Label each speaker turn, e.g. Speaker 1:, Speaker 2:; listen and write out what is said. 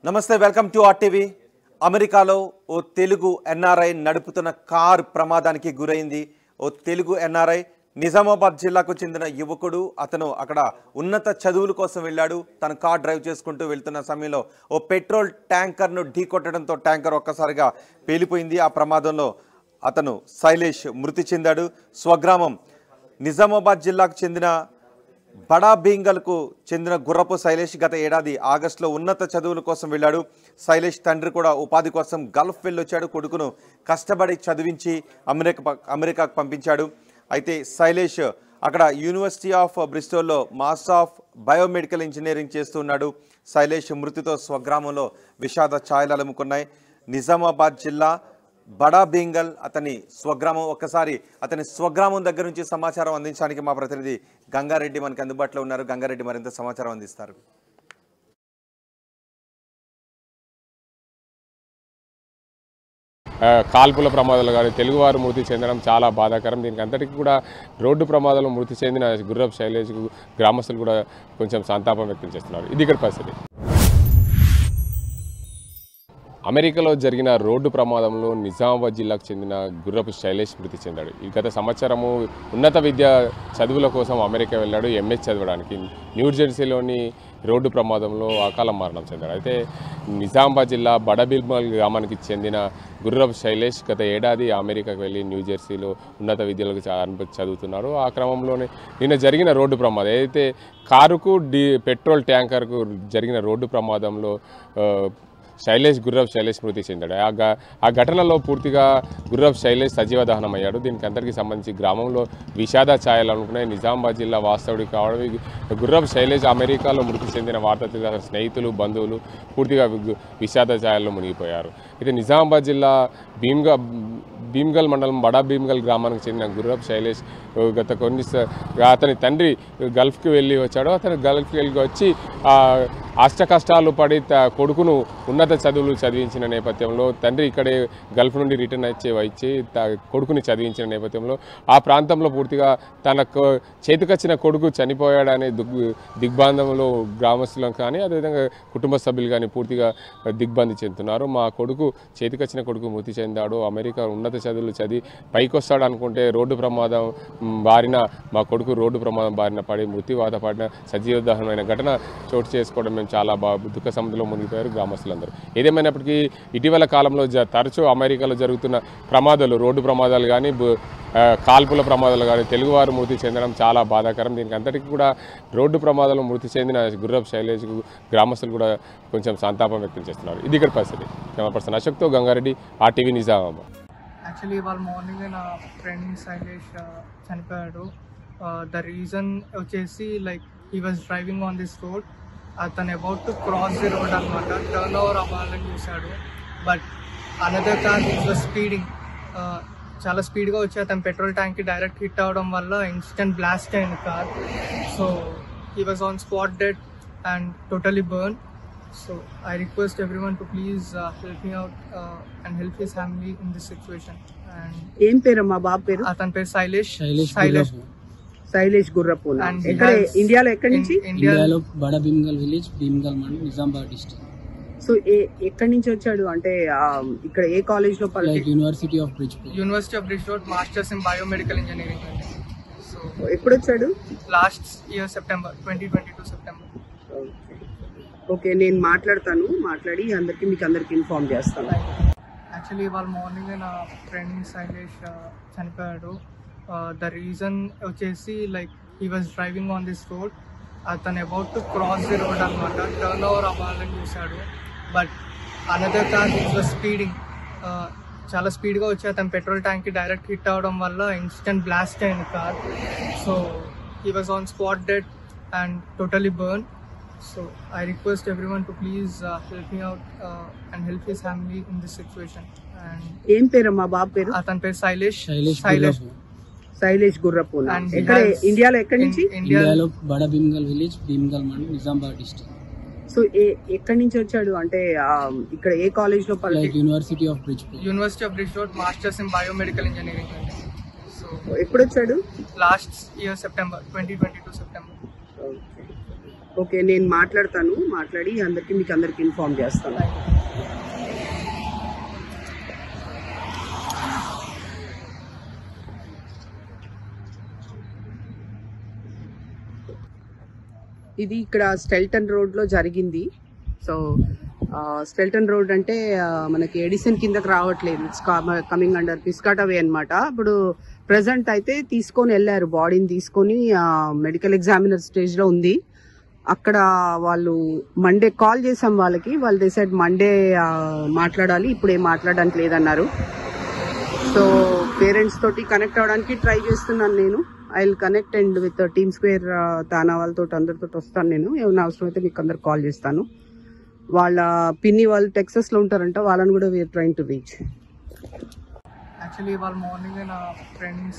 Speaker 1: నమస్తే welcome to RTV అమెరికాలో ఓ తెలుగు ఎన్ఆర్ఐ నడుపుతున్న కార్ ప్రమాదానికి గురైంది ఓ తెలుగు ఎన్ఆర్ఐ నిజామాబాద్ జిల్లాకు చెందిన యువకుడు అతను అక్కడ ఉన్నత చదువుల కోసం వెళ్ళాడు తన కార్ డ్రైవ్ చేసుకుంటూ వెళ్తున్న సమయంలో ఓ పెట్రోల్ ట్యాంకర్ను ఢీకొట్టడంతో ట్యాంకర్ ఒక్కసారిగా పేలిపోయింది ఆ ప్రమాదంలో అతను శైలేష్ మృతి చెందాడు స్వగ్రామం నిజామాబాద్ జిల్లాకు చెందిన బడా బీంగల్కు చెందిన గుర్రపు శైలేష్ గత ఏడాది ఆగస్టులో ఉన్నత చదువుల కోసం వెళ్ళాడు శైలేష్ తండ్రి కూడా ఉపాధి కోసం గల్ఫ్ వెళ్ళొచ్చాడు కొడుకును కష్టపడి చదివించి అమెరికా అమెరికాకు పంపించాడు అయితే శైలేష్ అక్కడ యూనివర్సిటీ ఆఫ్ బ్రిస్టోల్లో మాస్టర్ ఆఫ్ బయోమెడికల్ ఇంజనీరింగ్ చేస్తున్నాడు శైలేష్ మృతితో స్వగ్రామంలో విషాద ఛాయలు అలుముకున్నాయి నిజామాబాద్ జిల్లా బడా బీంగల్ అతని స్వగ్రామం ఒక్కసారి అతని స్వగ్రామం దగ్గర నుంచి సమాచారం అందించడానికి మా ప్రతినిధి గంగారెడ్డి మనకి అందుబాటులో ఉన్నారు గంగారెడ్డి మరింత సమాచారం అందిస్తారు
Speaker 2: ఆ, కాల్పుల ప్రమాదాలు కానీ తెలుగువారు మృతి చెందడం చాలా బాధాకరం దీనికి అంతటికి కూడా రోడ్డు ప్రమాదంలో మృతి చెందిన గుర్రపు శైలేష్కు గ్రామస్తులు కూడా కొంచెం సంతాపం వ్యక్తం చేస్తున్నారు ఇది ఇక్కడ పరిస్థితి అమెరికాలో జరిగిన రోడ్డు ప్రమాదంలో నిజామాబాద్ జిల్లాకు చెందిన గుర్రపు శైలేష్ మృతి చెందాడు ఈ గత సంవత్సరము ఉన్నత విద్య చదువుల కోసం అమెరికా వెళ్ళాడు ఎంఎస్ చదవడానికి న్యూ జెర్సీలోని రోడ్డు ప్రమాదంలో అకాల మరణం చెందాడు అయితే నిజామాబాద్ జిల్లా బడబిల్మల్ గ్రామానికి చెందిన గుర్రపు శైలేష్ గత ఏడాది అమెరికాకు వెళ్ళి న్యూ జెర్సీలో ఉన్నత విద్యలకు చ- అనుభ- చదువుతున్నాడు ఆ క్రమంలోనే నిన్న జరిగిన రోడ్డు ప్రమాదం ఏదైతే కారుకు డి పెట్రోల్ ట్యాంకర్కు జరిగిన రోడ్డు ప్రమాదంలో ఆ, శైలేష్ గుర్రబ్ శైలేష్ మృతి చెందాడు ఆ ఘ- ఆ ఘటనలో పూర్తిగా గుర్రబ్ శైలేష్ సజీవ దహనం అయ్యాడు దీనికి అందరికీ సంబంధించి గ్రామంలో విషాద ఛాయలు అనుకున్నాయి నిజామాబాద్ జిల్లా వాస్తవుడి కావడం ఈ గుర్రబ్ శైలేష్ అమెరికాలో మృతి చెందిన వార్త తెలిసిన స్నేహితులు బంధువులు పూర్తిగా వి- విషాద ఛాయల్లో మునిగిపోయారు అయితే నిజామాబాద్ జిల్లా భీమ్గా భీమ్గల్ మండలం బడా భీమ్గల్ గ్రామానికి చెందిన గుర్రబ్ శైలేష్ ఆ, గత కొన్ని స- అతని తండ్రి గల్ఫ్కి వెళ్ళి వచ్చాడు అతను గల్ఫ్కి వెళ్ళి వచ్చి ఆ, అష్ట కష్టాలు పడి త- కొడుకును ఉన్నత చదువులు చదివించిన నేపథ్యంలో తండ్రి ఇక్కడే గల్ఫ్ నుండి రిటర్న్ వచ్చి వచ్చి త- కొడుకుని చదివించిన నేపథ్యంలో ఆ ప్రాంతంలో పూర్తిగా తన కొ- చేతికొచ్చిన కొడుకు చనిపోయాడనే దిగ్ దిగ్బంధంలో గ్రామస్తులం కానీ అదేవిధంగా కుటుంబ సభ్యులు కానీ పూర్తిగా దిగ్బంధి చెందుతున్నారు మా కొడుకు చేతికొచ్చిన కొడుకు మృతి చెందాడు అమెరికా ఉన్నత చదువులు చదివి పైకి వస్తాడు అనుకుంటే రోడ్డు ప్రమాదం మ్, బారిన మా కొడుకు రోడ్డు ప్రమాదం బారిన పడి మృత్యువాత పడిన సజీవదహనమైన ఘటన చోటు చేసుకోవడం మేము చాలా బా దుఃఖ సముద్రంలో మునిగిపోయారు గ్రామస్తులందరూ ఏదేమైనప్పటికీ ఇటీవల కాలంలో జ తరచూ అమెరికాలో జరుగుతున్న ప్రమాదాలు రోడ్డు ప్రమాదాలు కానీ బు- ఆ, కాల్పుల ప్రమాదాలు కానీ తెలుగువారు మృతి చెందడం చాలా బాధాకరం దీనికి అంతటికి కూడా రోడ్డు ప్రమాదంలో మృతి చెందిన గుర్రపు శైలేష్కు గ్రామస్తులు కూడా కొంచెం సంతాపం వ్యక్తం చేస్తున్నారు ఇది ఇక్కడ పరిస్థితి కెమెరా పర్సన్ అశోక్తో గంగారెడ్డి ఆర్టీవీ నిజామాబాద్
Speaker 3: యాక్చువల్లీ ఇవాళ మార్నింగ్ నా ఫ్రెండ్ శైలేష్ ఆ, చనిపోయాడు ద రీజన్ వచ్చేసి like he was driving on this road అతను about to cross the road అనమాట టర్న్ ఓవర్ అవ్వాలని చూశాడు but another car was speeding చాలా స్పీడ్గా వచ్చి అతను పెట్రోల్ ట్యాంక్కి డైరెక్ట్ హిట్ అవడం వల్ల ఇన్స్టెంట్ బ్లాస్ట్ అయింది car so he was on spot dead and totally burn So I request everyone to please uh, help me out uh, and help his family in this situation. And
Speaker 4: ఏం పేరమ్మా బాబు పేరు
Speaker 3: అతని పేరు శైలేష్
Speaker 5: శైలేష్
Speaker 3: శైలేష్
Speaker 5: గుర్రపు.
Speaker 4: Shailesh గుర్రపూల
Speaker 3: And he
Speaker 4: ఎక్కడ
Speaker 3: has-
Speaker 4: ఇండియాలో ఎక్కడి నుంచి
Speaker 3: in- ఇండియా
Speaker 5: ఇండియాలో Bada Bheemgal village Bheemgal mandal Nizamabad district
Speaker 4: so ఏ- ఎక్కడి నుంచి వచ్చాడు అంటే ఆ, ఇక్కడ ఏ కాలేజ్ లో పరి-
Speaker 5: like university of Bridgeport
Speaker 3: university of రిషోర్ట్ masters in biomedical engineering so
Speaker 4: ఎప్పుడు వచ్చాడు
Speaker 3: last year September twenty twenty two September
Speaker 4: okay నేను మాట్లాడతాను మాట్లాడి అందరికి మీకు అందరికి ఇన్ఫార్మ్ చేస్తాను
Speaker 3: యాక్చువల్లీ ఇవాళ మార్నింగ్ నా ఫ్రెండ్ శైలేష్ ఆ, చనిపోయాడు ద రీజన్ వచ్చేసి like he was driving on this road అతను about to cross the road అనమాట టర్న్ ఓవర్ అవ్వాలని చూశాడు but another car was speeding చాలా స్పీడ్గా వచ్చి అతను పెట్రోల్ ట్యాంక్కి డైరెక్ట్ హిట్ అవడం వల్ల ఇన్స్టెంట్ బ్లాస్ట్ అయింది car so he was on spot dead and totally burn So I request everyone to please uh, help me out uh, and help his family in this situation. And
Speaker 4: ఏం పేరమ్మా బాబు పేరు
Speaker 3: అతని పేరు శైలేష్
Speaker 5: శైలేష్
Speaker 3: శైలేష్
Speaker 5: గుర్రపు.
Speaker 4: Shailesh గుర్రపూల
Speaker 3: And he
Speaker 4: ఎక్కడ
Speaker 3: has-
Speaker 4: ఇండియాలో ఎక్కడి నుంచి
Speaker 3: in- ఇండియా
Speaker 5: ఇండియాలో Bada Bheemgal village Bheemgal mandal Nizamabad district
Speaker 4: so ఏ- ఎక్కడి నుంచి వచ్చాడు అంటే ఆ, ఇక్కడ ఏ కాలేజ్ లో పరి-
Speaker 5: like university of Bridgeport
Speaker 3: university of రిషోర్ట్ masters in biomedical engineering so
Speaker 4: ఎప్పుడు వచ్చాడు
Speaker 3: last year September twenty twenty two September
Speaker 4: okay నేను మాట్లాడతాను మాట్లాడి అందరికి మీకు అందరికి ఇన్ఫార్మ్ చేస్తాను ఇది ఇక్కడ స్టెల్టన్ రోడ్ లో జరిగింది సో ఆ, స్టెల్టన్ రోడ్ అంటే ఆ, మనకి ఎడిసన్ కిందకి రావట్లేదు ఇట్స్ కమింగ్ అండర్ పిస్కాటవే అన్నమాట ఇప్పుడు ప్రెసెంట్ అయితే తీసుకొని వెళ్ళారు బాడీని తీసుకొని మెడికల్ ఎగ్జామినర్ స్టేజ్ లో ఉంది అక్కడ వాళ్ళు మండే కాల్ చేసాం వాళ్ళకి వాళ్ళు డిసైడ్ మండే మాట్లాడాలి ఇప్పుడు ఏం మాట్లాడడానికి లేదన్నారు సో పేరెంట్స్ తోటి కనెక్ట్ అవ్వడానికి ట్రై చేస్తున్నాను నేను I will connect and with team square TANA వాళ్ళతో అందరితో వస్తాను నేను ఏమైనా అవసరం అయితే మీకు అందరు కాల్ చేస్తాను వాళ్ళ పిన్ని వాళ్ళు టెక్సస్ లో ఉంటారంట వాళ్ళని కూడా we're trying to reach
Speaker 3: actually వాళ్ళ మార్నింగ్ నా ఫ్రెండ్స్